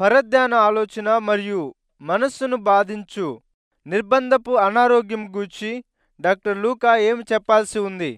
పరధ్యాన ఆలోచన మరియు మనస్సును బాధించు నిర్బంధపు అనారోగ్యం గూర్చి డాక్టర్ లూకా ఏమి చెప్పాల్సి ఉంది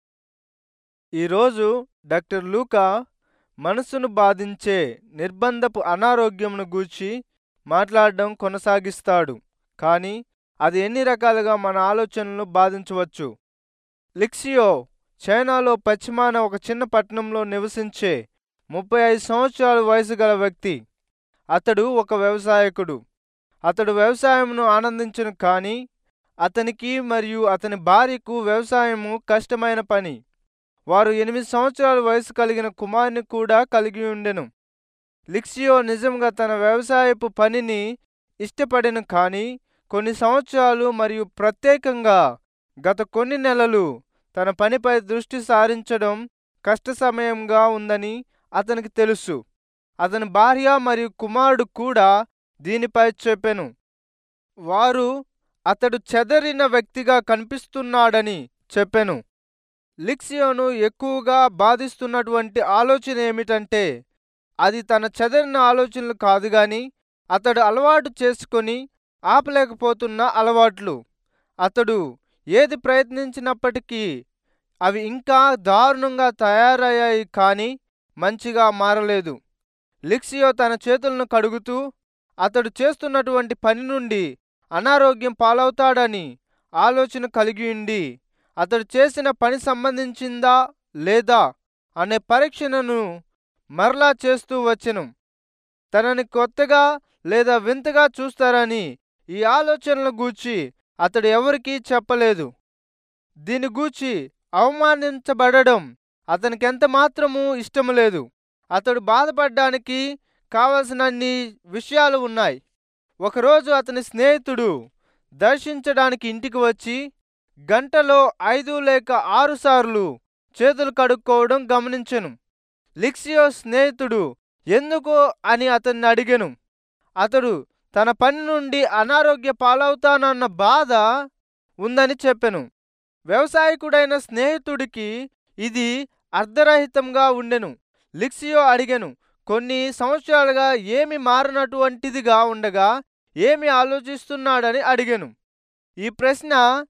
ఈరోజు డాక్టర్ లూకా మనస్సును బాధించే నిర్బంధపు అనారోగ్యంను గూర్చి మాట్లాడడం కొనసాగిస్తాడు కానీ అది ఎన్ని రకాలుగా మన ఆలోచనలను బాధించవచ్చు లిక్సియో చైనాలో పశ్చిమాన ఒక చిన్న పట్టణంలో నివసించే ముప్పై ఐదు సంవత్సరాల వయసు గల వ్యక్తి అతడు ఒక వ్యవసాయకుడు అతడు వ్యవసాయమును ఆనందించను కానీ అతనికి మరియు అతని భార్యకు వ్యవసాయము కష్టమైన పని వారు ఎనిమిది సంవత్సరాల వయసు కలిగిన కుమారుని కూడా కలిగి ఉండెను లిక్సియో నిజంగా తన వ్యవసాయపు పనిని ఇష్టపడెను కానీ కొన్ని సంవత్సరాలు మరియు ప్రత్యేకంగా గత కొన్ని నెలలు తన పనిపై దృష్టి సారించడం కష్ట సమయంగా ఉందని అతనికి తెలుసు అతని భార్య మరియు కుమారుడు కూడా దీనిపై చెప్పెను వారు అతడు చెదరిన వ్యక్తిగా కనిపిస్తున్నాడని చెప్పెను లిక్సియోను ఎక్కువగా బాధిస్తున్నటువంటి ఆలోచన ఏమిటంటే అది తన చెదరిన ఆలోచనలు కాదు గాని అతడు అలవాటు చేసుకొని ఆపలేకపోతున్న అలవాట్లు అతడు ఏది ప్రయత్నించినప్పటికీ అవి ఇంకా దారుణంగా తయారయ్యాయి కానీ మంచిగా మారలేదు లిక్సియో తన చేతులను కడుగుతూ అతడు చేస్తున్నటువంటి పని నుండి అనారోగ్యం పాలవుతాడని ఆలోచన కలిగి ఉండి అతడు చేసిన పని సంబంధించిందా లేదా అనే పరీక్షణను మరలా చేస్తూ వచ్చెను తనని కొత్తగా లేదా వింతగా చూస్తారని ఈ ఆలోచనల గూర్చి అతడు ఎవరికీ చెప్పలేదు దీని గూర్చి అవమానించబడడం అతనికి ఎంత మాత్రము ఇష్టం లేదు అతడు బాధపడ్డానికి కావలసినన్ని విషయాలు ఉన్నాయి ఒకరోజు అతని స్నేహితుడు దర్శించడానికి ఇంటికి వచ్చి గంటలో ఐదు లేక ఆరు సార్లు చేతులు కడుక్కోవడం గమనించెను లిక్సియో స్నేహితుడు ఎందుకు అని అతన్ని అడిగెను అతడు తన పని నుండి అనారోగ్య పాలవుతానన్న బాధ ఉందని చెప్పెను వ్యవసాయకుడైన స్నేహితుడికి ఇది అర్ధరహితంగా ఉండెను లిక్సియో అడిగెను కొన్ని సంవత్సరాలుగా ఏమి మారనటువంటిదిగా ఉండగా ఏమి ఆలోచిస్తున్నాడని అడిగెను ఈ ప్రశ్న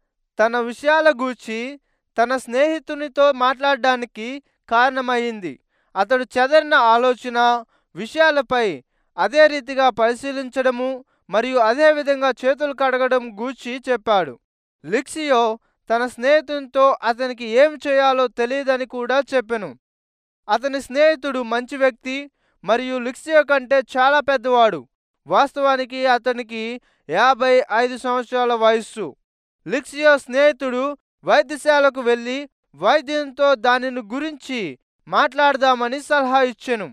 తన విషయాల గూర్చి తన స్నేహితునితో మాట్లాడడానికి కారణమైంది అతడు చెదరిన ఆలోచన విషయాలపై అదే రీతిగా పరిశీలించడము మరియు అదే విధంగా చేతులు కడగడం గూర్చి చెప్పాడు లిక్సియో తన స్నేహితునితో అతనికి ఏం చేయాలో తెలియదని కూడా చెప్పెను అతని స్నేహితుడు మంచి వ్యక్తి మరియు లిక్సియో కంటే చాలా పెద్దవాడు వాస్తవానికి అతనికి యాభై ఐదు సంవత్సరాల వయస్సు లిక్సియో స్నేహితుడు వైద్యశాలకు వెళ్ళి వైద్యునితో దానిని గురించి మాట్లాడదామని సలహా ఇచ్చెను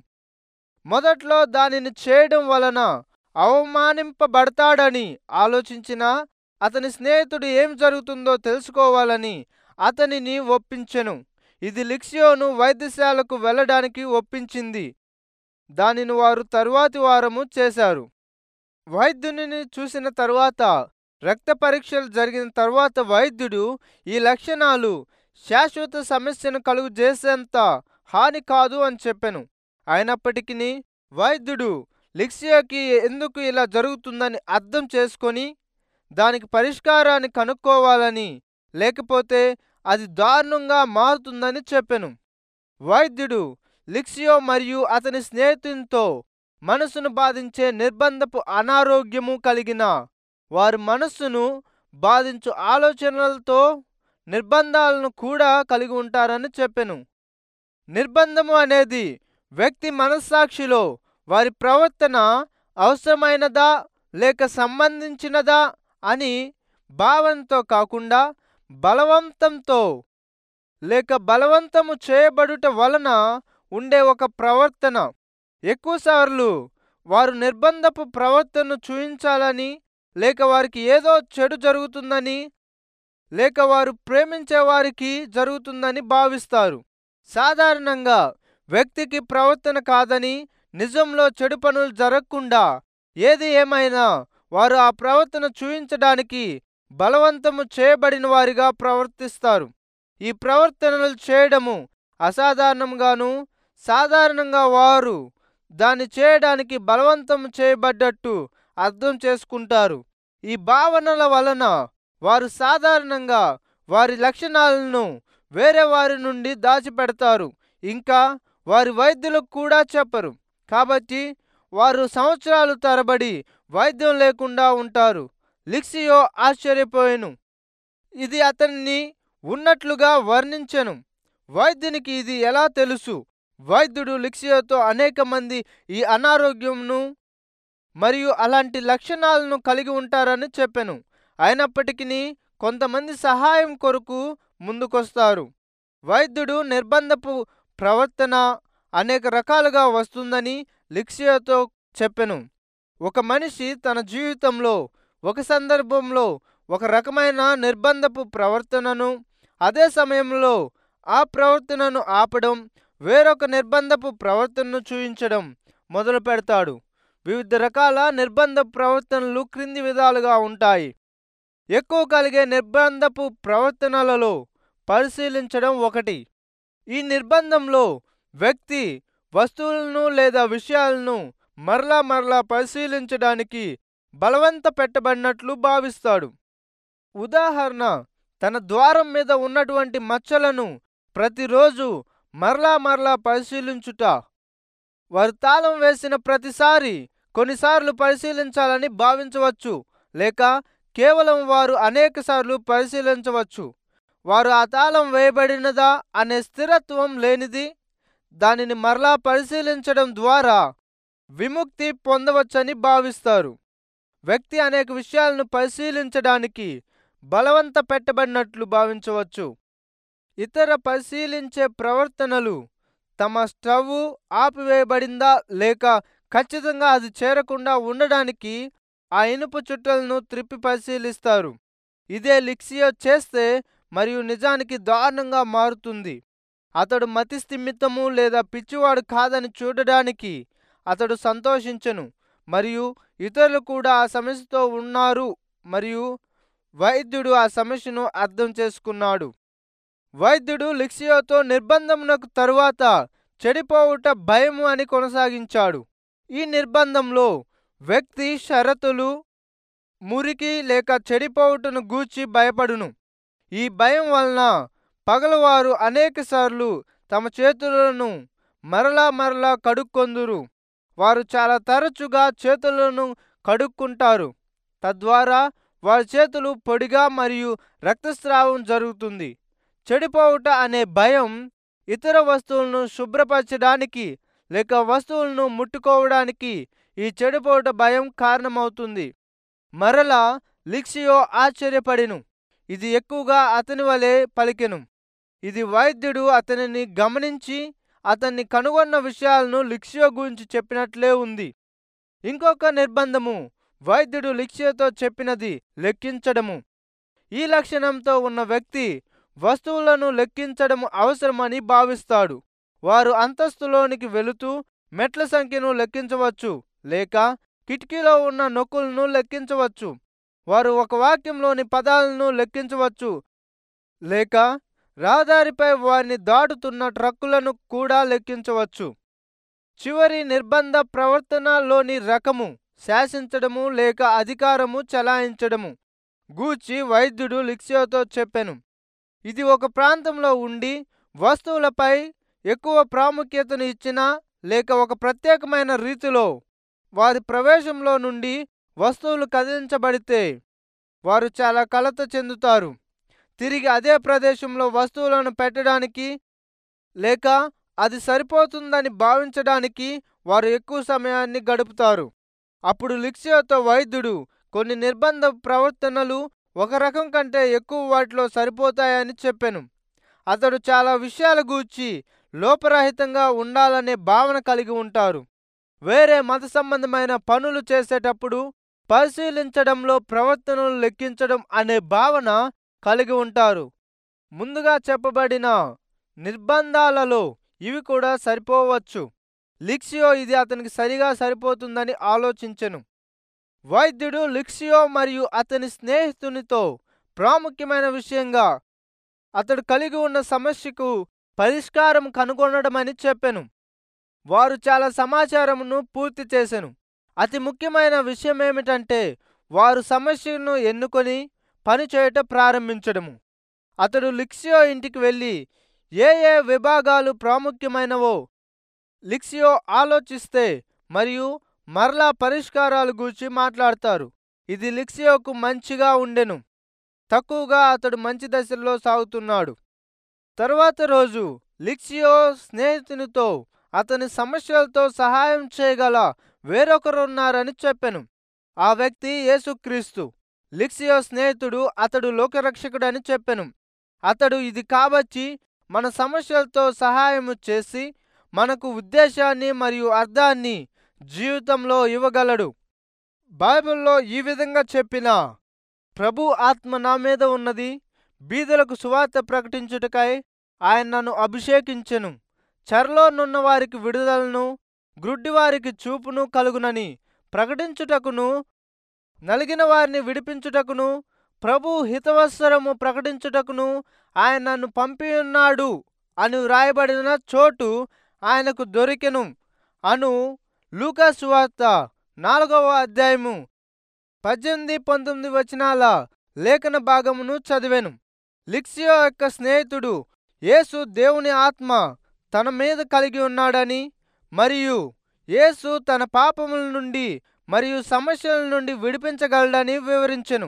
మొదట్లో దానిని చేయడం వలన అవమానింపబడతాడని ఆలోచించిన అతని స్నేహితుడు ఏం జరుగుతుందో తెలుసుకోవాలని అతనిని ఒప్పించెను ఇది లిక్సియోను వైద్యశాలకు వెళ్ళడానికి ఒప్పించింది దానిని వారు తరువాతి వారము చేశారు వైద్యుని చూసిన తరువాత రక్త పరీక్షలు జరిగిన తరువాత వైద్యుడు ఈ లక్షణాలు శాశ్వత సమస్యను కలుగు చేసేంత హాని కాదు అని చెప్పెను అయినప్పటికీ వైద్యుడు లిక్సియాకి ఎందుకు ఇలా జరుగుతుందని అర్థం చేసుకొని దానికి పరిష్కారాన్ని కనుక్కోవాలని లేకపోతే అది దారుణంగా మారుతుందని చెప్పెను వైద్యుడు లిక్సియో మరియు అతని స్నేహితునితో మనసును బాధించే నిర్బంధపు అనారోగ్యము కలిగిన వారి మనస్సును బాధించు ఆలోచనలతో నిర్బంధాలను కూడా కలిగి ఉంటారని చెప్పెను నిర్బంధము అనేది వ్యక్తి మనస్సాక్షిలో వారి ప్రవర్తన అవసరమైనదా లేక సంబంధించినదా అని భావనతో కాకుండా బలవంతంతో లేక బలవంతము చేయబడుట వలన ఉండే ఒక ప్రవర్తన ఎక్కువసార్లు వారు నిర్బంధపు ప్రవర్తనను చూయించాలని లేక వారికి ఏదో చెడు జరుగుతుందని లేక వారు ప్రేమించే వారికి జరుగుతుందని భావిస్తారు సాధారణంగా వ్యక్తికి ప్రవర్తన కాదని నిజంలో చెడు పనులు జరగకుండా ఏది ఏమైనా వారు ఆ ప్రవర్తన చూయించడానికి బలవంతము చేయబడిన వారిగా ప్రవర్తిస్తారు ఈ ప్రవర్తనలు చేయడము అసాధారణంగాను సాధారణంగా వారు దాన్ని చేయడానికి బలవంతం చేయబడ్డట్టు అర్థం చేసుకుంటారు ఈ భావనల వలన వారు సాధారణంగా వారి లక్షణాలను వేరే వారి నుండి దాచిపెడతారు ఇంకా వారి వైద్యులకు కూడా చెప్పరు కాబట్టి వారు సంవత్సరాలు తరబడి వైద్యం లేకుండా ఉంటారు లిక్సియో ఆశ్చర్యపోయెను ఇది అతన్ని ఉన్నట్లుగా వర్ణించెను వైద్యునికి ఇది ఎలా తెలుసు వైద్యుడు లిక్సియోతో అనేక మంది ఈ అనారోగ్యంను మరియు అలాంటి లక్షణాలను కలిగి ఉంటారని చెప్పెను అయినప్పటికీ కొంతమంది సహాయం కొరకు ముందుకొస్తారు వైద్యుడు నిర్బంధపు ప్రవర్తన అనేక రకాలుగా వస్తుందని లిక్సియోతో చెప్పెను ఒక మనిషి తన జీవితంలో ఒక సందర్భంలో ఒక రకమైన నిర్బంధపు ప్రవర్తనను అదే సమయంలో ఆ ప్రవర్తనను ఆపడం వేరొక నిర్బంధపు ప్రవర్తనను చూయించడం మొదలు పెడతాడు వివిధ రకాల నిర్బంధ ప్రవర్తనలు క్రింది విధాలుగా ఉంటాయి ఎక్కువ కలిగే నిర్బంధపు ప్రవర్తనలలో పరిశీలించడం ఒకటి ఈ నిర్బంధంలో వ్యక్తి వస్తువులను లేదా విషయాలను మరలా మరలా పరిశీలించడానికి బలవంత పెట్టబడినట్లు భావిస్తాడు ఉదాహరణ తన ద్వారం మీద ఉన్నటువంటి మచ్చలను ప్రతిరోజు మరలా మరలా పరిశీలించుట వారు తాళం వేసిన ప్రతిసారి కొన్నిసార్లు పరిశీలించాలని భావించవచ్చు లేక కేవలం వారు అనేకసార్లు పరిశీలించవచ్చు వారు ఆ తాళం వేయబడినదా అనే స్థిరత్వం లేనిది దానిని మరలా పరిశీలించడం ద్వారా విముక్తి పొందవచ్చని భావిస్తారు వ్యక్తి అనేక విషయాలను పరిశీలించడానికి బలవంత పెట్టబడినట్లు భావించవచ్చు ఇతర పరిశీలించే ప్రవర్తనలు తమ స్టవ్ ఆపివేయబడిందా లేక ఖచ్చితంగా అది చేరకుండా ఉండడానికి ఆ ఇనుప చుట్టలను త్రిప్పి పరిశీలిస్తారు ఇదే లిక్సియో చేస్తే మరియు నిజానికి దారుణంగా మారుతుంది అతడు మతి స్థిమితము లేదా పిచ్చివాడు కాదని చూడడానికి అతడు సంతోషించెను మరియు ఇతరులు కూడా ఆ సమస్యతో ఉన్నారు మరియు వైద్యుడు ఆ సమస్యను అర్థం చేసుకున్నాడు వైద్యుడు లిక్సియోతో నిర్బంధమునకు తరువాత చెడిపోవుట భయము అని కొనసాగించాడు ఈ నిర్బంధంలో వ్యక్తి షరతులు మురికి లేక చెడిపోవుటను గూర్చి భయపడును ఈ భయం వలన పగలవారు అనేకసార్లు తమ చేతులను మరలా మరలా కడుక్కొందురు వారు చాలా తరచుగా చేతులను కడుక్కుంటారు తద్వారా వారి చేతులు పొడిగా మరియు రక్తస్రావం జరుగుతుంది చెడిపోవుట అనే భయం ఇతర వస్తువులను శుభ్రపరచడానికి లేక వస్తువులను ముట్టుకోవడానికి ఈ చెడిపోవుట భయం కారణమవుతుంది మరలా లిక్సియో ఆశ్చర్యపడెను ఇది ఎక్కువగా అతని వలె పలికెను ఇది వైద్యుడు అతనిని గమనించి అతన్ని కనుగొన్న విషయాలను లిక్సియో గురించి చెప్పినట్లే ఉంది ఇంకొక నిర్బంధము వైద్యుడు లిక్సియోతో చెప్పినది లెక్కించడము ఈ లక్షణంతో ఉన్న వ్యక్తి వస్తువులను లెక్కించడం అవసరమని భావిస్తాడు వారు అంతస్తులోనికి వెళుతూ మెట్ల సంఖ్యను లెక్కించవచ్చు లేక కిటికీలో ఉన్న నొక్కులను లెక్కించవచ్చు వారు ఒక వాక్యంలోని పదాలను లెక్కించవచ్చు లేక రహదారిపై వారిని దాటుతున్న ట్రక్కులను కూడా లెక్కించవచ్చు చివరి నిర్బంధ ప్రవర్తనలోని రకము శాసించడము లేక అధికారము చలాయించడము గూర్చి వైద్యుడు లిక్సియోతో చెప్పెను ఇది ఒక ప్రాంతంలో ఉండి వస్తువులపై ఎక్కువ ప్రాముఖ్యతను ఇచ్చినా లేక ఒక ప్రత్యేకమైన రీతిలో వారి ప్రవేశంలో నుండి వస్తువులు కదిలించబడితే వారు చాలా కలత చెందుతారు తిరిగి అదే ప్రదేశంలో వస్తువులను పెట్టడానికి లేక అది సరిపోతుందని భావించడానికి వారు ఎక్కువ సమయాన్ని గడుపుతారు అప్పుడు లిక్సియోతో వైద్యుడు కొన్ని నిర్బంధ ప్రవర్తనలు ఒక రకం కంటే ఎక్కువ వాటిలో సరిపోతాయని చెప్పెను అతడు చాలా విషయాల గూర్చి లోపరహితంగా ఉండాలనే భావన కలిగి ఉంటారు వేరే మత సంబంధమైన పనులు చేసేటప్పుడు పరిశీలించడంలో ప్రవర్తనలు లెక్కించడం అనే భావన కలిగి ఉంటారు ముందుగా చెప్పబడిన నిర్బంధాలలో ఇవి కూడా సరిపోవచ్చు లిక్సియో ఇది అతనికి సరిగా సరిపోతుందని ఆలోచించెను వైద్యుడు లిక్సియో మరియు అతని స్నేహితునితో ప్రాముఖ్యమైన విషయంగా అతడు కలిగి ఉన్న సమస్యకు పరిష్కారం కనుగొనడమని చెప్పెను వారు చాలా సమాచారమును పూర్తి చేసెను అతి ముఖ్యమైన విషయం ఏమిటంటే వారు సమస్యను ఎన్నుకొని పని చేయటం ప్రారంభించడము అతడు లిక్సియో ఇంటికి వెళ్ళి ఏ ఏ విభాగాలు ప్రాముఖ్యమైనవో లిక్సియో ఆలోచిస్తే మరియు మరలా పరిష్కారాల గురించి మాట్లాడతారు ఇది లిక్సియోకు మంచిగా ఉండెను తక్కువగా అతడు మంచి దశలో సాగుతున్నాడు తరువాత రోజు లిక్సియో స్నేహితునితో అతని సమస్యలతో సహాయం చేయగల వేరొకరున్నారని చెప్పెను ఆ వ్యక్తి యేసుక్రీస్తు లిక్సియో స్నేహితుడు అతడు లోకరక్షకుడని చెప్పెను అతడు ఇది కాబట్టి మన సమస్యలతో సహాయము చేసి మనకు ఉద్దేశాన్ని మరియు అర్థాన్ని జీవితంలో ఇవ్వగలడు బైబిల్లో ఈ విధంగా చెప్పిన ప్రభు ఆత్మ నా మీద ఉన్నది బీదలకు సువార్త ప్రకటించుటకై ఆయన నన్ను అభిషేకించెను చెరలోనున్న వారికి విడుదలను గ్రుడ్డివారికి చూపును కలుగునని ప్రకటించుటకును నలిగిన వారిని విడిపించుటకును ప్రభు హితవత్సరము ప్రకటించుటకును ఆయన నన్ను పంపి ఉన్నాడు అని వ్రాయబడిన చోటు ఆయనకు దొరికెను అను లూకాసు వార్త నాలుగవ అధ్యాయము పద్దెనిమిది పంతొమ్మిది వచనాల లేఖన భాగమును చదివాను లిక్సియో యొక్క స్నేహితుడు యేసు దేవుని ఆత్మ తన మీద కలిగి ఉన్నాడని మరియు యేసు తన పాపముల నుండి మరియు సమస్యల నుండి విడిపించగలడని వివరించెను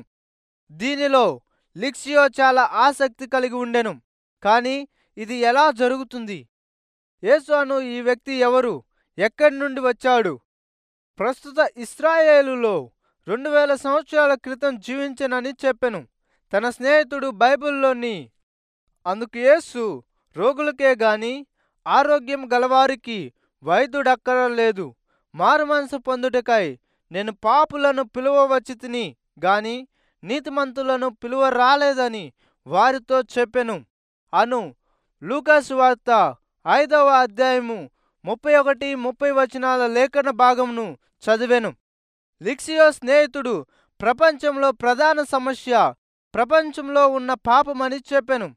దీనిలో లిక్సియో చాలా ఆసక్తి కలిగి ఉండెను కానీ ఇది ఎలా జరుగుతుంది యేసు అను ఈ వ్యక్తి ఎవరు ఎక్కడి నుండి వచ్చాడు ప్రస్తుత ఇస్రాయేలులో రెండు వేల సంవత్సరాల క్రితం జీవించనని చెప్పెను తన స్నేహితుడు బైబిల్లోని అందుకు యేసు రోగులకే గాని ఆరోగ్యం గలవారికి వైద్యుడక్కరలేదు మారుమనసు పొందుటకై నేను పాపులను పిలువవచ్చి తిని గాని నీతిమంతులను పిలువ రాలేదని వారితో చెప్పెను అను లూకాసు వార్త ఐదవ అధ్యాయము ముప్పై ఒకటి ముప్పై వచనాల లేఖన భాగమును చదివెను లిక్సియో స్నేహితుడు ప్రపంచంలో ప్రధాన సమస్య ప్రపంచంలో ఉన్న పాపమని చెప్పెను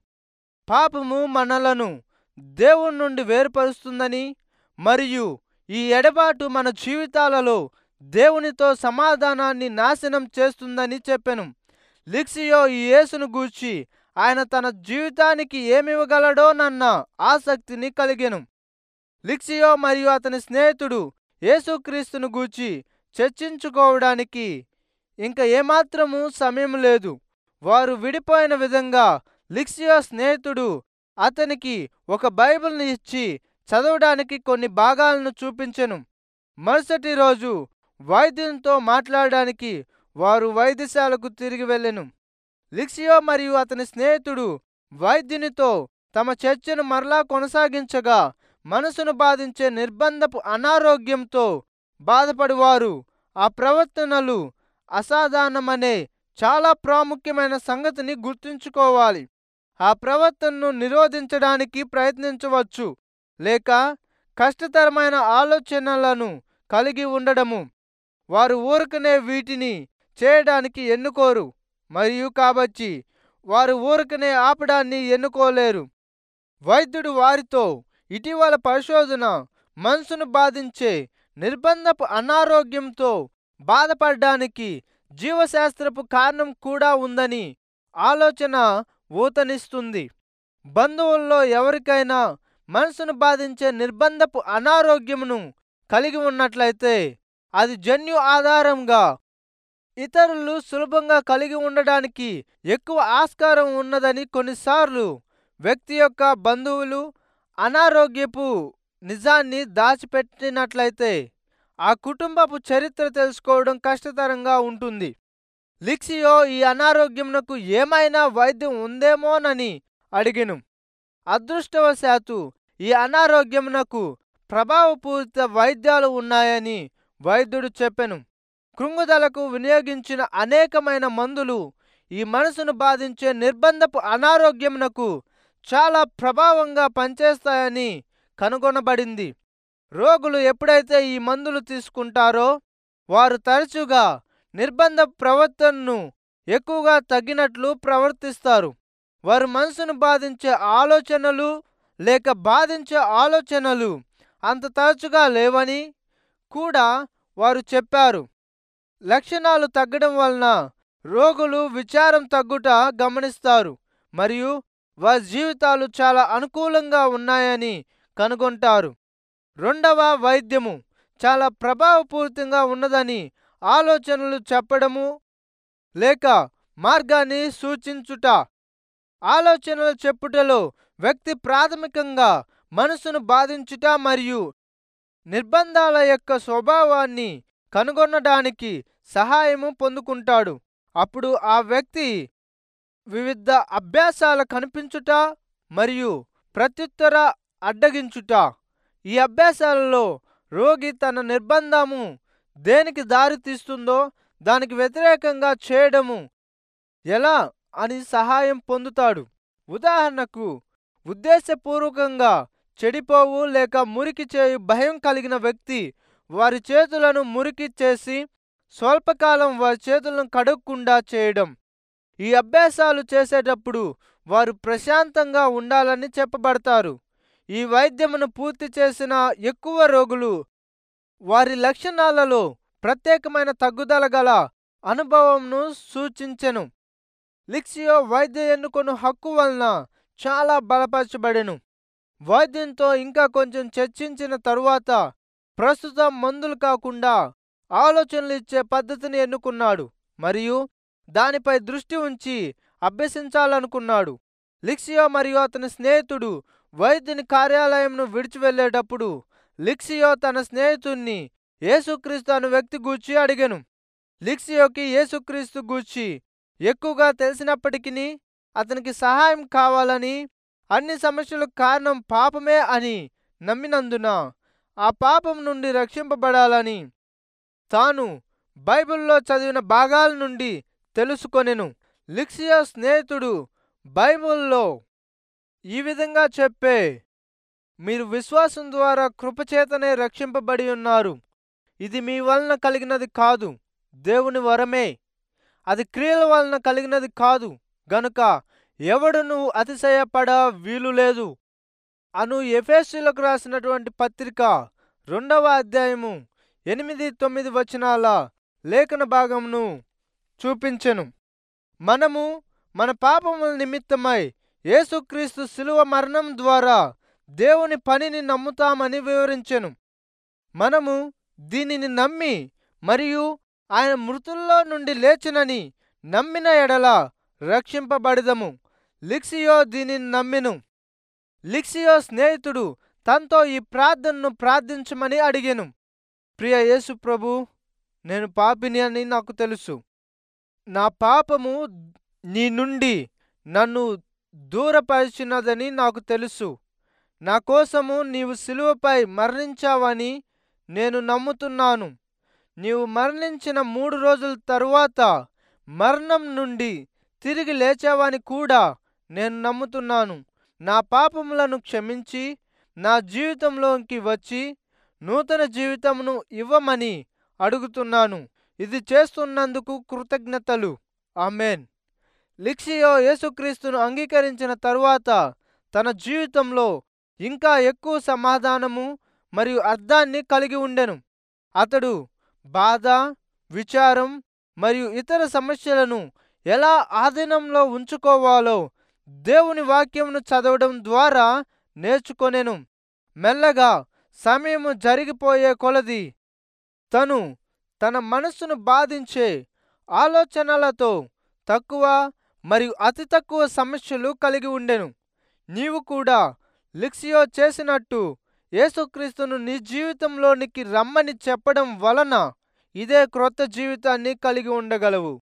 పాపము మనలను దేవుని నుండి వేరుపరుస్తుందని మరియు ఈ ఎడబాటు మన జీవితాలలో దేవునితో సమాధానాన్ని నాశనం చేస్తుందని చెప్పెను లిక్సియో ఈ యేసును గూర్చి ఆయన తన జీవితానికి ఏమివ్వగలడోనన్న ఆసక్తిని కలిగెను లిక్సియో మరియు అతని స్నేహితుడు యేసుక్రీస్తును గూర్చి చర్చించుకోవడానికి ఇంకా ఏమాత్రము సమయం లేదు వారు విడిపోయిన విధంగా లిక్సియో స్నేహితుడు అతనికి ఒక బైబిల్ని ఇచ్చి చదవడానికి కొన్ని భాగాలను చూపించెను మరుసటి రోజు వైద్యునితో మాట్లాడడానికి వారు వైద్యశాలకు తిరిగి వెళ్ళెను లిక్సియో మరియు అతని స్నేహితుడు వైద్యునితో తమ చర్చను మరలా కొనసాగించగా మనసును బాధించే నిర్బంధపు అనారోగ్యంతో బాధపడివారు ఆ ప్రవర్తనలు అసాధారణమనే చాలా ప్రాముఖ్యమైన సంగతిని గుర్తుంచుకోవాలి ఆ ప్రవర్తనను నిరోధించడానికి ప్రయత్నించవచ్చు లేక కష్టతరమైన ఆలోచనలను కలిగి ఉండడము వారు ఊరకనే వీటిని చేయడానికి ఎన్నుకోరు మరియు కాబట్టి వారు ఊరకనే ఆపడాన్ని ఎన్నుకోలేరు వైద్యుడు వారితో ఇటీవల పరిశోధన మనసును బాధించే నిర్బంధపు అనారోగ్యంతో బాధపడడానికి జీవశాస్త్రపు కారణం కూడా ఉందని ఆలోచన ఊతనిస్తుంది బంధువుల్లో ఎవరికైనా మనసును బాధించే నిర్బంధపు అనారోగ్యమును కలిగి ఉన్నట్లయితే అది జన్యు ఆధారంగా ఇతరులు సులభంగా కలిగి ఉండడానికి ఎక్కువ ఆస్కారం ఉన్నదని కొన్నిసార్లు వ్యక్తి యొక్క బంధువులు అనారోగ్యపు నిజాన్ని దాచిపెట్టినట్లయితే ఆ కుటుంబపు చరిత్ర తెలుసుకోవడం కష్టతరంగా ఉంటుంది లిక్సియో ఈ అనారోగ్యమునకు ఏమైనా వైద్యం ఉందేమోనని అడిగెను అదృష్టవశాత్తు ఈ అనారోగ్యమునకు ప్రభావపూరిత వైద్యాలు ఉన్నాయని వైద్యుడు చెప్పెను కృంగుదలకు వినియోగించిన అనేకమైన మందులు ఈ మనసును బాధించే నిర్బంధపు అనారోగ్యమునకు చాలా ప్రభావంగా పనిచేస్తాయని కనుగొనబడింది రోగులు ఎప్పుడైతే ఈ మందులు తీసుకుంటారో వారు తరచుగా నిర్బంధ ప్రవర్తనను ఎక్కువగా తగ్గినట్లు ప్రవర్తిస్తారు వారు మనసును బాధించే ఆలోచనలు లేక బాధించే ఆలోచనలు అంత తరచుగా లేవని కూడా వారు చెప్పారు లక్షణాలు తగ్గడం వలన రోగులు విచారం తగ్గుట గమనిస్తారు మరియు వారి జీవితాలు చాలా అనుకూలంగా ఉన్నాయని కనుగొంటారు రెండవ వైద్యము చాలా ప్రభావపూరితంగా ఉన్నదని ఆలోచనలు చెప్పడము లేక మార్గాన్ని సూచించుట ఆలోచనలు చెప్పుటలో వ్యక్తి ప్రాథమికంగా మనసును బాధించుట మరియు నిర్బంధాల యొక్క స్వభావాన్ని కనుగొనడానికి సహాయము పొందుకుంటాడు అప్పుడు ఆ వ్యక్తి వివిధ అభ్యాసాల కనిపించుట మరియు ప్రత్యుత్తర అడ్డగించుట ఈ అభ్యాసాలలో రోగి తన నిర్బంధము దేనికి దారి తీస్తుందో దానికి వ్యతిరేకంగా చేయడము ఎలా అని సహాయం పొందుతాడు ఉదాహరణకు ఉద్దేశపూర్వకంగా చెడిపోవు లేక మురికి చేయు భయం కలిగిన వ్యక్తి వారి చేతులను మురికి చేసి స్వల్పకాలం వారి చేతులను కడగకుండా చేయడం ఈ అభ్యాసాలు చేసేటప్పుడు వారు ప్రశాంతంగా ఉండాలని చెప్పబడతారు ఈ వైద్యమును పూర్తి చేసిన ఎక్కువ రోగులు వారి లక్షణాలలో ప్రత్యేకమైన తగ్గుదల గల అనుభవంను సూచించెను లిక్సియో వైద్య ఎన్నుకొను హక్కు వలన చాలా బలపరచబడెను వైద్యంతో ఇంకా కొంచెం చర్చించిన తరువాత ప్రస్తుతం మందులు కాకుండా ఆలోచనలు ఇచ్చే పద్ధతిని ఎన్నుకున్నాడు మరియు దానిపై దృష్టి ఉంచి అభ్యసించాలనుకున్నాడు లిక్సియో మరియు అతని స్నేహితుడు వైద్యుని కార్యాలయంను విడిచి వెళ్ళేటప్పుడు లిక్సియో తన స్నేహితుణ్ణి యేసుక్రీస్తు అను వ్యక్తి గూర్చి అడిగెను లిక్సియోకి యేసుక్రీస్తు గూర్చి ఎక్కువగా తెలిసినప్పటికీ అతనికి సహాయం కావాలని అన్ని సమస్యలకు కారణం పాపమే అని నమ్మినందున ఆ పాపం నుండి రక్షింపబడాలని తాను బైబిల్లో చదివిన భాగాల నుండి తెలుసుకొనెను లిక్సియో స్నేహితుడు బైబిల్లో ఈ విధంగా చెప్పే మీరు విశ్వాసం ద్వారా కృపచేతనే రక్షింపబడి ఉన్నారు ఇది మీ వలన కలిగినది కాదు దేవుని వరమే అది క్రియల వలన కలిగినది కాదు గనుక ఎవడును అతిశయపడ వీలు లేదు అను ఎఫేసులకు రాసినటువంటి పత్రిక రెండవ అధ్యాయము ఎనిమిది తొమ్మిది వచనాల లేఖన భాగమును చూపించెను మనము మన పాపముల నిమిత్తమై యేసుక్రీస్తు శిలువ మరణం ద్వారా దేవుని పనిని నమ్ముతామని వివరించెను మనము దీనిని నమ్మి మరియు ఆయన మృతుల్లో నుండి లేచినని నమ్మిన ఎడల రక్షింపబడిదము లిక్సియో దీనిని నమ్మెను లిక్సియో స్నేహితుడు తనతో ఈ ప్రార్థనను ప్రార్థించమని అడిగెను ప్రియ యేసు ప్రభు నేను పాపిని అని నాకు తెలుసు నా పాపము నీ నుండి నన్ను దూరపరిచినదని నాకు తెలుసు నా కోసము నీవు శిలువపై మరణించావని నేను నమ్ముతున్నాను నీవు మరణించిన మూడు రోజుల తరువాత మరణం నుండి తిరిగి లేచావని కూడా నేను నమ్ముతున్నాను నా పాపములను క్షమించి నా జీవితంలోకి వచ్చి నూతన జీవితమును ఇవ్వమని అడుగుతున్నాను ఇది చేస్తున్నందుకు కృతజ్ఞతలు ఆమెన్ లిక్సియో యేసుక్రీస్తును అంగీకరించిన తరువాత తన జీవితంలో ఇంకా ఎక్కువ సమాధానము మరియు అర్థాన్ని కలిగి ఉండెను అతడు బాధ విచారం మరియు ఇతర సమస్యలను ఎలా ఆధీనంలో ఉంచుకోవాలో దేవుని వాక్యమును చదవడం ద్వారా నేర్చుకొనెను మెల్లగా సమయము జరిగిపోయే కొలది తను తన మనస్సును బాధించే ఆలోచనలతో తక్కువ మరియు అతి తక్కువ సమస్యలు కలిగి ఉండెను నీవు కూడా లిక్సియో చేసినట్టు యేసుక్రీస్తును నీ జీవితంలోనికి రమ్మని చెప్పడం వలన ఇదే క్రొత్త జీవితాన్ని కలిగి ఉండగలవు